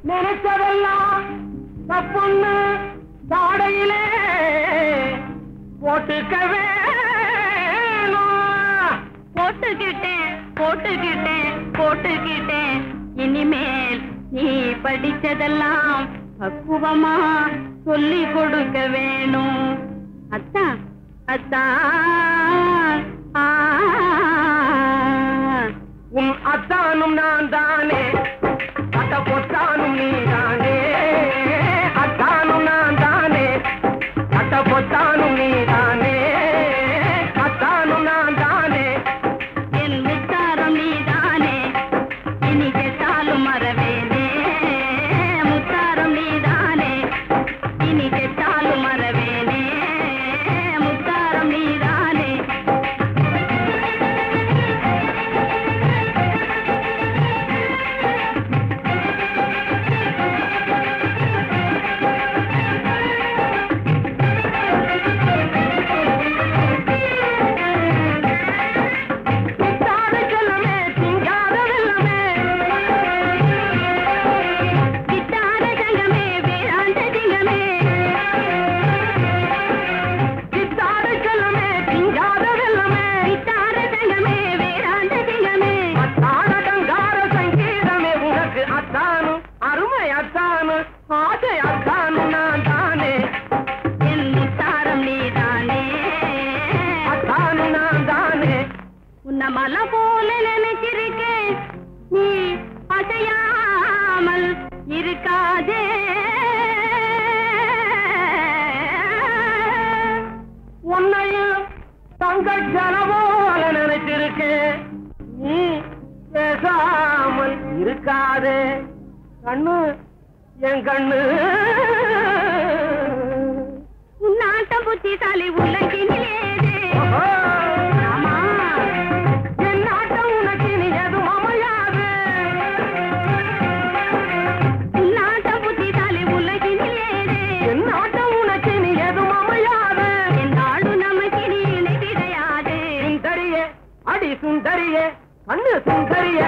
நினைச்சதெல்லாம் தப்புன்னு தாடையிலே போட்டுக்க வேணும் போட்டுக்கிட்டேன் போட்டுக்கிட்டேன் போட்டுக்கிட்டேன் இனிமேல் நீ படிச்சதெல்லாம் பக்குவமா சொல்லி கொடுக்க வேணும் அத்தான் அத்தான் ஆ. உன் அத்தானும் நான் தானே அத்த பொத்தானும் நீ தானே அத்தானும் நான் தானே அத்த பொத்தானும் நீ தானே அத்தானும் நான் தானே என் முத்தாரம் நீதானே இனி கெட்டாலும் மறவேனே முத்தாரம் நீதானே இனி கெட்டாலும் மறவேனே முத்தாரம் நீதானே சித்தாத செல்லமே திங்காத வெல்லமே சித்தார சங்கமே வேதாந்த சிங்கமே சித்தாத செல்லமே திங்காத வெல்லமே சித்தார சங்கமே வேதாந்த சிங்கமே அத்தான கங்கார சங்கீதமே உனக்கு அத்தானு அருமை அத்தானு ஆசை அத்தானு நான் தானே என் முத்தாரம் நீதானே அத்தானு நான் தானே உன்ன மலை போல நினைச்சிருக்கேன் நீ அசையாமல் இருக்காதே உன்னையும் தங்கச்சன போல நினைச்சிருக்கேன் நீ பேசாமல் இருக்காதே கண்ணு என் கண்ணு உன்னாட்ட புத்திசாலி உலகினிலேதே ஓஹோ. ஆமா என் நாட்டம் உனக்கு இனி எதுவும் அமையாது உன்னாட்ட புத்திசாலி உலகினிலேதே என் நாட்டம் உனக்கு இனி எதுவும் அமையாது என்னாடு நமக்கு நீ இணை கிடையாது சுந்தரியே அடி சுந்தரியே கண்ணு சுந்தரியே